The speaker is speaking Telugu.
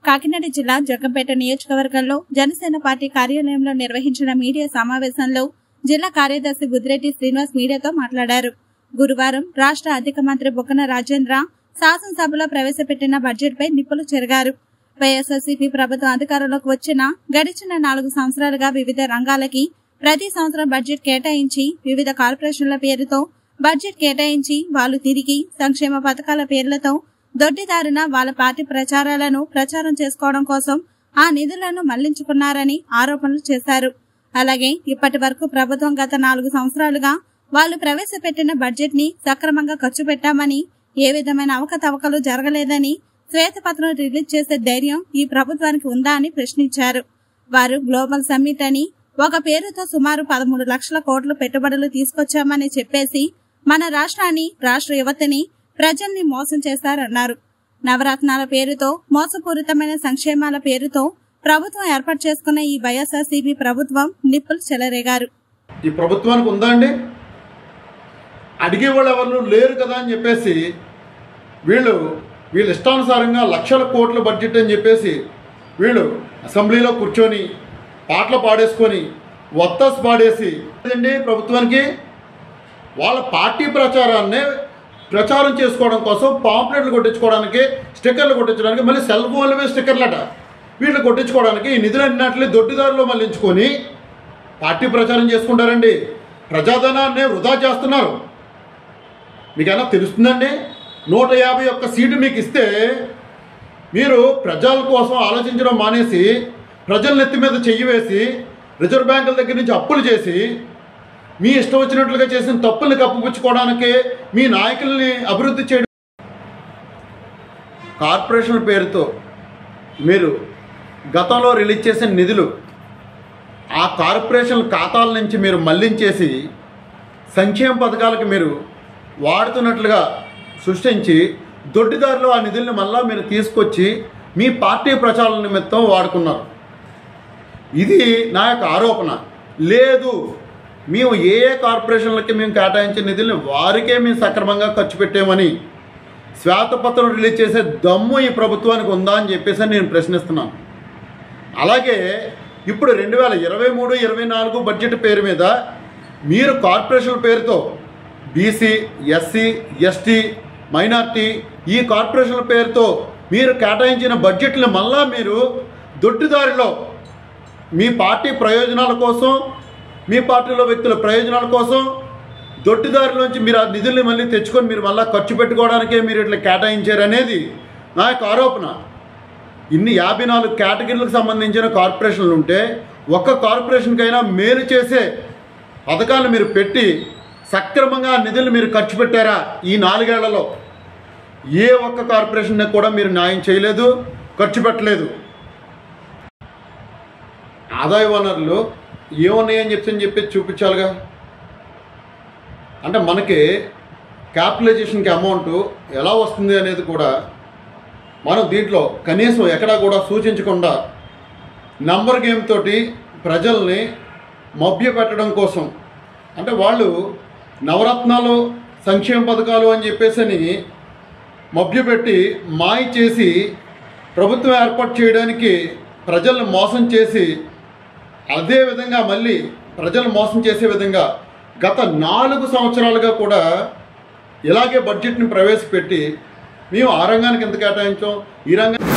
కాకినాడ జిల్లా జగ్గంపేట నియోజకవర్గంలో జనసేన పార్టీ కార్యాలయంలో నిర్వహించిన మీడియా సమావేశంలో జిల్లా కార్యదర్శి బుద్రెడ్డి శ్రీనివాస్ మీడియాతో మాట్లాడారు గురువారం రాష్ట్ర ఆర్థిక మంత్రి బుగ్గన రాజేంద్ర శాసనసభలో ప్రవేశపెట్టిన బడ్జెట్పై నిప్పులు చెరిగారు వైఎస్ఆర్సీపీ ప్రభుత్వం అధికారంలోకి వచ్చిన గడిచిన నాలుగు సంవత్సరాలుగా వివిధ రంగాలకి ప్రతి సంవత్సరం బడ్జెట్ కేటాయించి వివిధ కార్పొరేషన్ల పేరుతో బడ్జెట్ కేటాయించి వాళ్ళు తిరిగి సంక్షేమ పథకాల పేర్లతో దొడ్డిదారిన వాళ్ళ పార్టీ ప్రచారాలను ప్రచారం చేసుకోవడం కోసం ఆ నిధులను మళ్లించుకున్నారని ఆరోపణలు చేశారు అలాగే ఇప్పటి వరకు ప్రభుత్వం గత నాలుగు సంవత్సరాలుగా వాళ్ళు ప్రవేశపెట్టిన బడ్జెట్ ని సక్రమంగా ఖర్చు పెట్టామని ఏ విధమైన అవకతవకలు జరగలేదని శ్వేతపత్రం రిలీజ్ చేసే ధైర్యం ఈ ప్రభుత్వానికి ఉందా అని ప్రశ్నించారు వారు గ్లోబల్ సమ్మిట్ అని ఒక పేరుతో సుమారు పదమూడు లక్షల కోట్ల పెట్టుబడులు తీసుకొచ్చామని చెప్పేసి మన రాష్ట్రాన్ని రాష్ట్ర యువతని ప్రజల్ని మోసం చేశారన్నారు నవరత్నాల పేరుతో మోసపూరితమైన సంక్షేమాల పేరుతో ప్రభుత్వం ఏర్పాటు చేసుకున్న ఈ వైఎస్ఆర్సీపీ ప్రభుత్వం నిప్పులు చెలరేగారు ఈ ప్రభుత్వానికి ఉందా అండి అడిగేవాళ్ళు ఎవరు లేరు కదా అని చెప్పేసి వీళ్ళు వీళ్ళ ఇష్టానుసారంగా లక్షల కోట్ల బడ్జెట్ అని చెప్పేసి వీళ్ళు అసెంబ్లీలో కూర్చొని పాటలు పాడేసుకొని వత్తాసు పాడేసి అండి ప్రభుత్వానికి వాళ్ళ పార్టీ ప్రచారాన్నే ప్రచారం చేసుకోవడం కోసం పాంప్లెట్లు కొట్టించుకోవడానికి స్టిక్కర్లు కొట్టించడానికి మళ్ళీ సెల్ ఫోన్ల మీద స్టిక్కర్లట వీళ్ళు కొట్టించుకోవడానికి ఈ నిధులన్నింటినీ దొడ్డిదారిలో మళ్ళించుకొని పార్టీ ప్రచారం చేసుకుంటారండి ప్రజాధనాన్ని వృధా చేస్తున్నారు మీకైనా తెలుస్తుందండి నూట యాభై ఒక్క సీటు మీకు ఇస్తే మీరు ప్రజల కోసం ఆలోచించడం మానేసి ప్రజల నెత్తి మీద చెయ్యి వేసి రిజర్వ్ బ్యాంకుల దగ్గర నుంచి అప్పులు చేసి మీ ఇష్టం వచ్చినట్లుగా చేసిన తప్పుల్ని కప్పుపుచ్చుకోవడానికి మీ నాయకుల్ని అభివృద్ధి చేయడం కార్పొరేషన్ పేరుతో మీరు గతంలో రిలీజ్ చేసిన నిధులు ఆ కార్పొరేషన్ ఖాతాల నుంచి మీరు మళ్లించేసి సంక్షేమ పథకాలకు మీరు వాడుతున్నట్లుగా సృష్టించి దొడ్డిదారిలో ఆ నిధుల్ని మళ్ళా మీరు తీసుకొచ్చి మీ పార్టీ ప్రచారాల నిమిత్తం వాడుకున్నారు ఇది నా యొక్క ఆరోపణ లేదు మేము ఏ ఏ కార్పొరేషన్లకి మేము కేటాయించిన నిధుల్ని వారికే మేము సక్రమంగా ఖర్చు పెట్టామని శ్వేతపత్రం రిలీజ్ చేసే దమ్ము ఈ ప్రభుత్వానికి ఉందా అని చెప్పేసి నేను ప్రశ్నిస్తున్నాను అలాగే ఇప్పుడు రెండు వేల ఇరవై మూడు ఇరవై నాలుగు బడ్జెట్ పేరు మీద మీరు కార్పొరేషన్ పేరుతో బీసీ ఎస్సీ ఎస్టీ మైనార్టీ ఈ కార్పొరేషన్ల పేరుతో మీరు కేటాయించిన బడ్జెట్లు మళ్ళా మీరు దొడ్డిదారిలో మీ పార్టీ ప్రయోజనాల కోసం మీ పార్టీలో వ్యక్తుల ప్రయోజనాల కోసం దొడ్డిదారిలోంచి మీరు ఆ నిధుల్ని మళ్ళీ తెచ్చుకొని మీరు మళ్ళీ ఖర్చు పెట్టుకోవడానికే మీరు ఇట్లా కేటాయించారు అనేది నా యొక్క ఆరోపణ ఇన్ని యాభై నాలుగు కేటగిరీలకు సంబంధించిన కార్పొరేషన్లు ఉంటే ఒక్క కార్పొరేషన్కైనా మేలు చేసే పథకాలు మీరు పెట్టి సక్రమంగా ఆ నిధులు మీరు ఖర్చు పెట్టారా ఈ నాలుగేళ్లలో ఏ ఒక్క కార్పొరేషన్ కూడా మీరు న్యాయం చేయలేదు ఖర్చు పెట్టలేదు ఆదాయ వనరులు ఏమున్నాయని చెప్పి అని చెప్పి చూపించాలిగా అంటే మనకి క్యాపిటలైజేషన్కి అమౌంట్ ఎలా వస్తుంది అనేది కూడా మనం దీంట్లో కనీసం ఎక్కడా కూడా సూచించకుండా నంబర్ గేమ్ తోటి ప్రజల్ని మభ్యపెట్టడం కోసం అంటే వాళ్ళు నవరత్నాలు సంక్షేమ పథకాలు అని చెప్పేసి మభ్యపెట్టి మాయ చేసి ప్రభుత్వం ఏర్పాటు చేయడానికి ప్రజల్ని మోసం చేసి అదే విధంగా మళ్ళీ ప్రజలు మోసం చేసే విధంగా గత నాలుగు సంవత్సరాలుగా కూడా ఇలాగే బడ్జెట్ని ప్రవేశపెట్టి మేము ఆ రంగానికి ఎంత కేటాయించాం ఈ రంగం